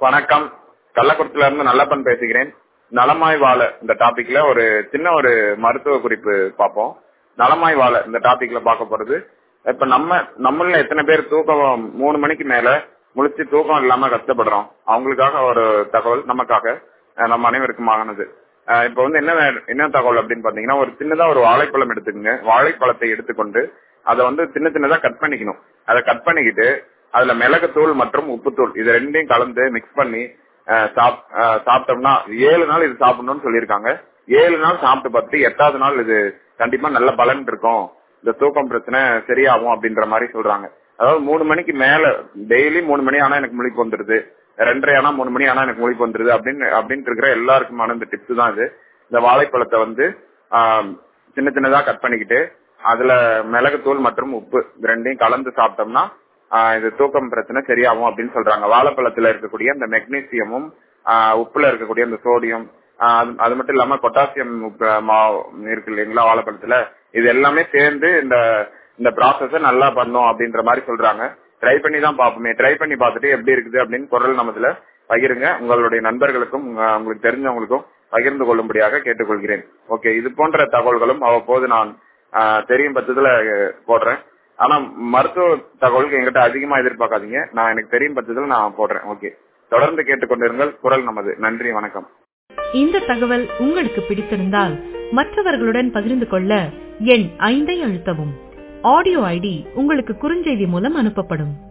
வணக்கம் கள்ளக்குறிச்சில இருந்து நல்லப்பன் பேசுகிறேன் நலமாய் வாழ இந்த டாபிக்ல ஒரு சின்ன ஒரு மருத்துவ குறிப்பு பார்ப்போம் நலமாய் வாழ இந்த டாபிக்ல பார்க்க போறது இப்ப நம்ம நம்மள எத்தனை பேர் தூக்கம் மூணு மணிக்கு மேல முழிச்சு தூக்கம் இல்லாம கஷ்டப்படுறோம் அவங்களுக்காக ஒரு தகவல் நமக்காக அஹ் நம்ம அனைவருக்கும் ஆனது அஹ் இப்ப வந்து என்ன என்ன தகவல் அப்படின்னு பாத்தீங்கன்னா ஒரு சின்னதா ஒரு வாழைப்பழம் எடுத்துக்கங்க வாழைப்பழத்தை எடுத்துக்கொண்டு அதை வந்து சின்ன சின்னதா கட் பண்ணிக்கணும் அதை கட் பண்ணிக்கிட்டு அதுல மிளகுத்தூள் மற்றும் உப்புத்தூள் இது ரெண்டையும் கலந்து மிக்ஸ் பண்ணி அஹ் சாப்- அஹ் சாப்பிட்டோம்னா ஏழு நாள் இது சாப்பிடணும்னு சொல்லியிருக்காங்க ஏழு நாள் சாப்பிட்டு பார்த்துட்டு எட்டாவது நாள் இது கண்டிப்பா நல்ல பலன் இருக்கும் இந்த தூக்கம் பிரச்சனை சரியாகும் அப்படின்ற மாதிரி சொல்றாங்க அதாவது மூணு மணிக்கு மேல டெய்லி மூணு மணி ஆனா எனக்கு முழிப்பு வந்துருது ரெண்டரை ஆனா மூணு மணி ஆனா எனக்கு முழிப்பு வந்துருது அப்படின்னு அப்படின்னு இருக்கிற எல்லாருக்குமான இந்த டிப்ஸ் தான் இது இந்த வாழைப்பழத்தை வந்து ஆஹ், சின்ன சின்னதா கட் பண்ணிக்கிட்டு அதுல மிளகுத்தூள் மற்றும் உப்பு இது ரெண்டையும் கலந்து சாப்பிட்டோம்னா ஆஹ், இது தூக்கம் பிரச்சனை சரியாகும் அப்படின்னு சொல்றாங்க வாழைப்பழத்துல இருக்கக்கூடிய அந்த மெக்னீசியமும் ஆஹ், உப்புல இருக்கக்கூடிய அந்த சோடியம் ஆஹ், அது- அது மட்டும் இல்லாம பொட்டாசியம் உப்பு மா- இருக்கு இல்லைங்களா வாழைப்பழத்துல இது எல்லாமே சேர்ந்து இந்த இந்த ப்ராசஸ நல்லா பண்ணும் அப்படின்ற மாதிரி சொல்றாங்க ட்ரை பண்ணி தான் பார்ப்போமே ட்ரை பண்ணி பார்த்துட்டு எப்படி இருக்குது அப்படின்னு குரல் நமதுல பகிருங்க உங்களுடைய நண்பர்களுக்கும் உங்க- உங்களுக்கு தெரிஞ்சவங்களுக்கும் பகிர்ந்து கொள்ளும்படியாக கேட்டுக்கொள்கிறேன் ஓகே இது போன்ற தகவல்களும் அவ்வப்போது நான் ஆஹ், தெரியும் பட்சத்துல அஹ், போடுறேன் ஆனா மருத்துவ தகவலுக்கு எங்கிட்ட அதிகமா எதிர்பார்க்காதீங்க நான் எனக்கு தெரியும் பட்சத்துல நான் போடுறேன் ஓகே தொடர்ந்து கேட்டுக்கொண்டிருங்கள் குரல் நமது நன்றி வணக்கம் இந்த தகவல் உங்களுக்கு பிடித்திருந்தால் மற்றவர்களுடன் பகிர்ந்து கொள்ள எண் ஐந்தை அழுத்தவும் ஆடியோ ஐடி உங்களுக்கு குறுஞ்செய்தி மூலம் அனுப்பப்படும்